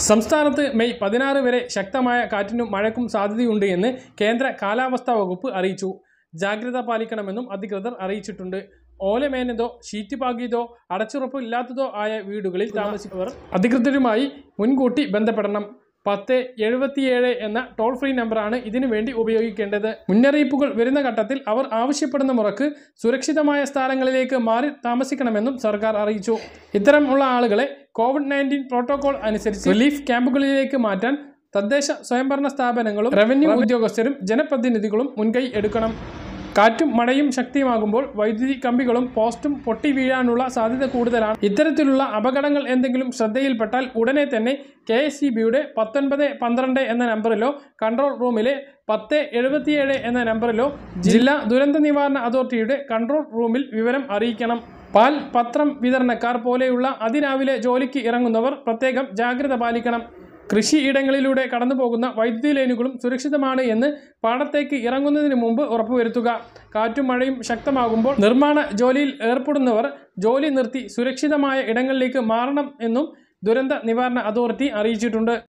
സംസ്ഥാനത്ത് മെയ് പതിനാറ് വരെ ശക്തമായ കാറ്റിനും മഴയ്ക്കും സാധ്യതയുണ്ട് എന്ന് കേന്ദ്ര കാലാവസ്ഥാ വകുപ്പ് അറിയിച്ചു ജാഗ്രത പാലിക്കണമെന്നും അധികൃതർ അറിയിച്ചിട്ടുണ്ട് ഓലമേനതോ ഷീറ്റ് പാകിയതോ അടച്ചുറപ്പ് ഇല്ലാത്തതോ ആയ വീടുകളിൽ താമസിക്കുന്നവർ അധികൃതരുമായി മുൻകൂട്ടി ബന്ധപ്പെടണം പത്ത് എഴുപത്തിയേഴ് എന്ന ടോൾ ഫ്രീ നമ്പറാണ് ഇതിനു വേണ്ടി ഉപയോഗിക്കേണ്ടത് മുന്നറിയിപ്പുകൾ വരുന്ന ഘട്ടത്തിൽ അവർ ആവശ്യപ്പെടുന്ന മുറക്ക് സുരക്ഷിതമായ സ്ഥലങ്ങളിലേക്ക് മാറി താമസിക്കണമെന്നും സർക്കാർ അറിയിച്ചു ഇത്തരമുള്ള ആളുകളെ കോവിഡ് നയൻറ്റീൻ പ്രോട്ടോകോൾ അനുസരിച്ച് റിലീഫ് ക്യാമ്പുകളിലേക്ക് മാറ്റാൻ തദ്ദേശ സ്വയംഭരണ സ്ഥാപനങ്ങളും റവന്യൂ ഉദ്യോഗസ്ഥരും ജനപ്രതിനിധികളും മുൻകൈ എടുക്കണം കാറ്റും മഴയും ശക്തിയുമാകുമ്പോൾ വൈദ്യുതി കമ്പികളും പോസ്റ്റും പൊട്ടി വീഴാനുള്ള സാധ്യത കൂടുതലാണ് ഇത്തരത്തിലുള്ള അപകടങ്ങൾ എന്തെങ്കിലും ശ്രദ്ധയിൽപ്പെട്ടാൽ ഉടനെ തന്നെ കെ എസ് ഇ ബിയുടെ പത്തൊൻപത് പന്ത്രണ്ട് എന്ന നമ്പറിലോ കൺട്രോൾ റൂമിലെ പത്ത് എഴുപത്തിയേഴ് എന്ന നമ്പറിലോ ജില്ലാ ദുരന്ത നിവാരണ അതോറിറ്റിയുടെ കൺട്രോൾ റൂമിൽ വിവരം അറിയിക്കണം പാൽ പത്രം വിതരണക്കാർ പോലെയുള്ള അതിരാവിലെ ജോലിക്ക് ഇറങ്ങുന്നവർ പ്രത്യേകം ജാഗ്രത പാലിക്കണം കൃഷിയിടങ്ങളിലൂടെ കടന്നുപോകുന്ന വൈദ്യുതി ലൈനുകളും സുരക്ഷിതമാണ് എന്ന് പാടത്തേക്ക് ഇറങ്ങുന്നതിന് മുമ്പ് ഉറപ്പുവരുത്തുക കാറ്റും മഴയും ശക്തമാകുമ്പോൾ നിർമ്മാണ ജോലിയിൽ ഏർപ്പെടുന്നവർ ജോലി നിർത്തി സുരക്ഷിതമായ ഇടങ്ങളിലേക്ക് മാറണം എന്നും ദുരന്ത നിവാരണ അതോറിറ്റി അറിയിച്ചിട്ടുണ്ട്